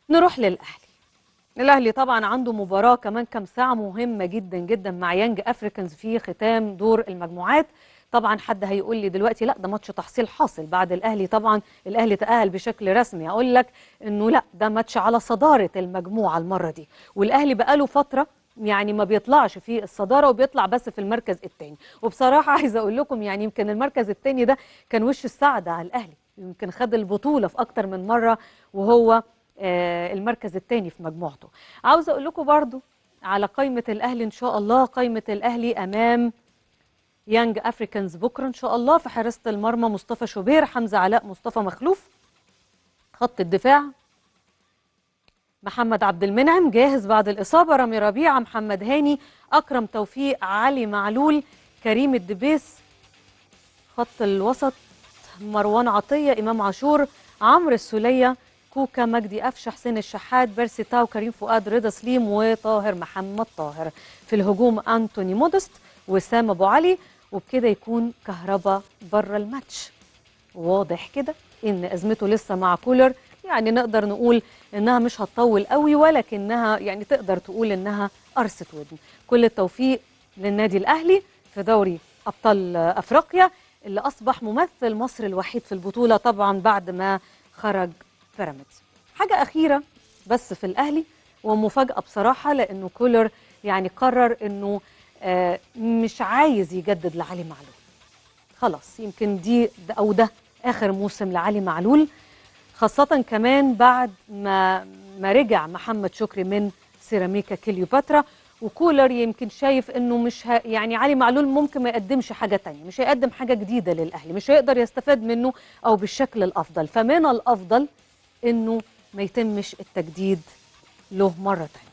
نروح للاهلي الاهلي طبعا عنده مباراه كمان كام ساعه مهمه جدا جدا مع يانج افريكانز في ختام دور المجموعات طبعا حد هيقول لي دلوقتي لا ده ماتش تحصيل حاصل بعد الاهلي طبعا الاهلي تاهل بشكل رسمي اقول لك انه لا ده ماتش على صداره المجموعه المره دي والاهلي بقاله فتره يعني ما بيطلعش في الصداره وبيطلع بس في المركز الثاني وبصراحه عايزه اقول لكم يعني يمكن المركز الثاني ده كان وش السعده على الاهلي يمكن خد البطوله في اكتر من مره وهو آه المركز الثاني في مجموعته عاوزه اقول لكم برضو على قائمه الاهلي ان شاء الله قائمه الاهلي امام يانج افريكانز بكره ان شاء الله في حراسه المرمى مصطفى شوبير حمزه علاء مصطفى مخلوف خط الدفاع محمد عبد المنعم جاهز بعد الاصابه رامي ربيعه محمد هاني اكرم توفيق علي معلول كريم الدبيس خط الوسط مروان عطيه امام عاشور عمرو السوليه كوكا مجدي قفشه حسين الشحات بيرسي تاو كريم فؤاد رضا سليم وطاهر محمد طاهر في الهجوم انتوني مودست وسام ابو علي وبكده يكون كهربا بره الماتش واضح كده ان ازمته لسه مع كولر يعني نقدر نقول انها مش هتطول قوي ولكنها يعني تقدر تقول انها قرصه ودن كل التوفيق للنادي الاهلي في دوري ابطال افريقيا اللي اصبح ممثل مصر الوحيد في البطوله طبعا بعد ما خرج بيراميدز حاجه اخيره بس في الاهلي ومفاجاه بصراحه لانه كولر يعني قرر انه آه مش عايز يجدد لعلي معلول خلاص يمكن دي ده او ده اخر موسم لعلي معلول خاصة كمان بعد ما ما رجع محمد شكري من سيراميكا كليوباترا وكولر يمكن شايف انه مش ه... يعني علي معلول ممكن ما يقدمش حاجة تانية مش هيقدم حاجة جديدة للأهلي مش هيقدر يستفاد منه أو بالشكل الأفضل فمن الأفضل انه ما يتمش التجديد له مرة تانية